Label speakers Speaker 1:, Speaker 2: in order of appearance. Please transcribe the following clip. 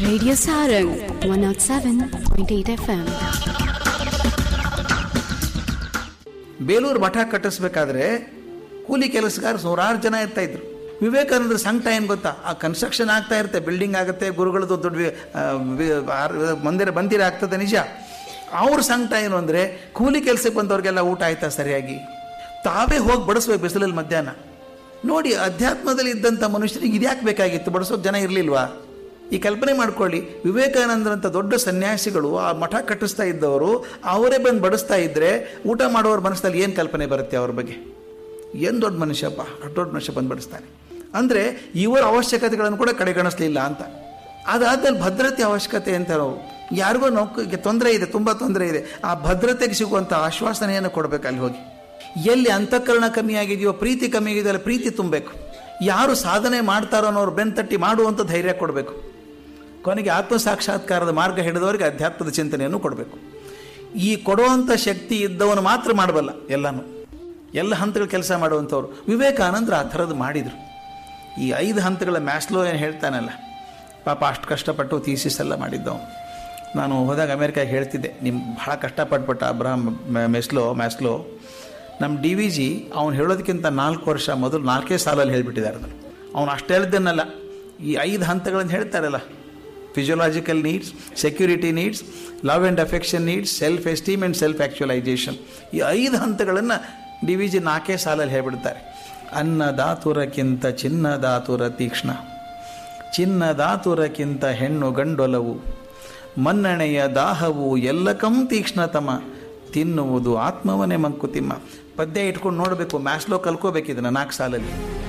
Speaker 1: Radio Sarang 107.8 FM.
Speaker 2: Belur ಮಠ ಕಟ್ಟಿಸ್ಬೇಕಾದ್ರೆ ಕೂಲಿ ಕೆಲಸಗಾರ ನೂರಾರು ಜನ ಇರ್ತಾ ಇದ್ರು ವಿವೇಕಾನಂದ ಸಂಕಟ ಏನು ಗೊತ್ತಾ ಆ ಕನ್ಸ್ಟ್ರಕ್ಷನ್ ಆಗ್ತಾ ಇರುತ್ತೆ ಬಿಲ್ಡಿಂಗ್ ಆಗುತ್ತೆ ಗುರುಗಳದ್ದು ದೊಡ್ಡ ವಿ- ಆ, ವಿ- ಆರ್- ಮಂದಿರ ಮಂದಿರ ಆಗ್ತದೆ ನಿಜ ಅವ್ರ ಸಂಕಟ ಏನು ಅಂದರೆ ಕೂಲಿ ಕೆಲಸಕ್ಕೆ ಬಂದವ್ರಿಗೆಲ್ಲ ಊಟ ಆಯ್ತಾ ಸರಿಯಾಗಿ ತಾವೇ ಹೋಗಿ ಬಡಿಸ್ಬೇಕು ಬಿಸಿಲಲ್ಲಿ ಮಧ್ಯಾಹ್ನ ನೋಡಿ ಅಧ್ಯಾತ್ಮದಲ್ಲಿ ಇದ್ದಂಥ ಮನುಷ್ಯರಿಗೆ ಇದ್ಯಾಕೆ ಬೇಕಾಗಿತ್ತು ಬಡಿಸೋಕೆ ಜನ ಇರಲಿಲ್ವಾ ಈ ಕಲ್ಪನೆ ಮಾಡ್ಕೊಳ್ಳಿ ವಿವೇಕಾನಂದರಂಥ ದೊಡ್ಡ ಸನ್ಯಾಸಿಗಳು ಆ ಮಠ ಕಟ್ಟಿಸ್ತಾ ಇದ್ದವರು ಅವರೇ ಬಂದು ಬಡಿಸ್ತಾ ಇದ್ದರೆ ಊಟ ಮಾಡೋರ ಮನಸ್ಸಲ್ಲಿ ಏನು ಕಲ್ಪನೆ ಬರುತ್ತೆ ಅವ್ರ ಬಗ್ಗೆ ಏನು ದೊಡ್ಡ ಮನುಷ್ಯಪ್ಪ ಅಷ್ಟು ದೊಡ್ಡ ಮನುಷ್ಯ ಬಂದು ಬಡಿಸ್ತಾನೆ ಅಂದರೆ ಇವರ ಅವಶ್ಯಕತೆಗಳನ್ನು ಕೂಡ ಕಡೆಗಣಿಸ್ಲಿಲ್ಲ ಅಂತ ಅದಾದ್ಮೇಲೆ ಭದ್ರತೆ ಅವಶ್ಯಕತೆ ಅಂತ ನಾವು ಯಾರಿಗೋ ನೌಕರಿಗೆ ತೊಂದರೆ ಇದೆ ತುಂಬ ತೊಂದರೆ ಇದೆ ಆ ಭದ್ರತೆಗೆ ಸಿಗುವಂಥ ಆಶ್ವಾಸನೆಯನ್ನು ಕೊಡಬೇಕು ಅಲ್ಲಿ ಹೋಗಿ ಎಲ್ಲಿ ಅಂತಃಕರಣ ಕಮ್ಮಿ ಆಗಿದೆಯೋ ಪ್ರೀತಿ ಕಮ್ಮಿ ಆಗಿದೆಯೋ ಅಲ್ಲಿ ಪ್ರೀತಿ ತುಂಬಬೇಕು ಯಾರು ಸಾಧನೆ ಮಾಡ್ತಾರೋ ಅನ್ನೋರು ಬೆನ್ತಟ್ಟಿ ಮಾಡುವಂಥ ಧೈರ್ಯ ಕೊಡಬೇಕು ಕೊನೆಗೆ ಆತ್ಮ ಸಾಕ್ಷಾತ್ಕಾರದ ಮಾರ್ಗ ಹಿಡಿದವರಿಗೆ ಅಧ್ಯಾತ್ಮದ ಚಿಂತನೆಯನ್ನು ಕೊಡಬೇಕು ಈ ಕೊಡುವಂಥ ಶಕ್ತಿ ಇದ್ದವನು ಮಾತ್ರ ಮಾಡಬಲ್ಲ ಎಲ್ಲನೂ ಎಲ್ಲ ಹಂತಗಳ ಕೆಲಸ ಮಾಡುವಂಥವ್ರು ವಿವೇಕಾನಂದರು ಆ ಥರದ್ದು ಮಾಡಿದರು ಈ ಐದು ಹಂತಗಳ ಮ್ಯಾಸ್ಲೋ ಏನು ಹೇಳ್ತಾನಲ್ಲ ಪಾಪ ಅಷ್ಟು ಕಷ್ಟಪಟ್ಟು ಥೀಸಿಸ್ ಎಲ್ಲ ಮಾಡಿದ್ದವನು ನಾನು ಹೋದಾಗ ಅಮೇರಿಕಾಗೆ ಹೇಳ್ತಿದ್ದೆ ನಿಮ್ಮ ಭಾಳ ಕಷ್ಟಪಟ್ಬಿಟ್ಟ ಅಬ್ರಹಂ ಮ- ಮೆಸ್ಲೋ ಮ್ಯಾಸ್ಲೋ ನಮ್ಮ ಡಿ ವಿ ಜಿ ಅವ್ನು ಹೇಳೋದಕ್ಕಿಂತ ನಾಲ್ಕು ವರ್ಷ ಮೊದಲು ನಾಲ್ಕೇ ಸಾಲಲ್ಲಿ ಹೇಳ್ಬಿಟ್ಟಿದ್ದಾರೆ ಅದನ್ನು ಅವನು ಅಷ್ಟು ಹೇಳಿದ್ದನ್ನಲ್ಲ ಈ ಐದು ಹಂತಗಳನ್ನು ಹೇಳ್ತಾರಲ್ಲ physiological needs security needs love and affection needs self esteem and self actualisation ಈ ಐದು ಹಂತಗಳನ್ನು ಡಿ ವಿ ಜಿ ನಾಲ್ಕೇ ಸಾಲಲ್ಲಿ ಹೇಳ್ಬಿಡ್ತಾರೆ ಅನ್ನದಾತುರಕ್ಕಿಂತ ಚಿನ್ನದಾತುರ ತೀಕ್ಷ್ಣ ಚಿನ್ನದಾತುರಕ್ಕಿಂತ ಹೆಣ್ಣು ಗಂಡೊಲವು ಮನ್ನಣೆಯ ದಾಹವು ಎಲ್ಲಕಂ ತೀಕ್ಷ್ಣತಮ ತಿನ್ನುವುದು ಆತ್ಮವನೇ ಮಂಕುತಿಮ್ಮ ಪದ್ಯ ಇಟ್ಕೊಂಡು ನೋಡಬೇಕು ಮ್ಯಾಸ್ಲೋ ಕಲ್ಕೋಬೇಕಿದನ್ನು ನಾಲ್ಕು ಸಾಲಲ್ಲಿ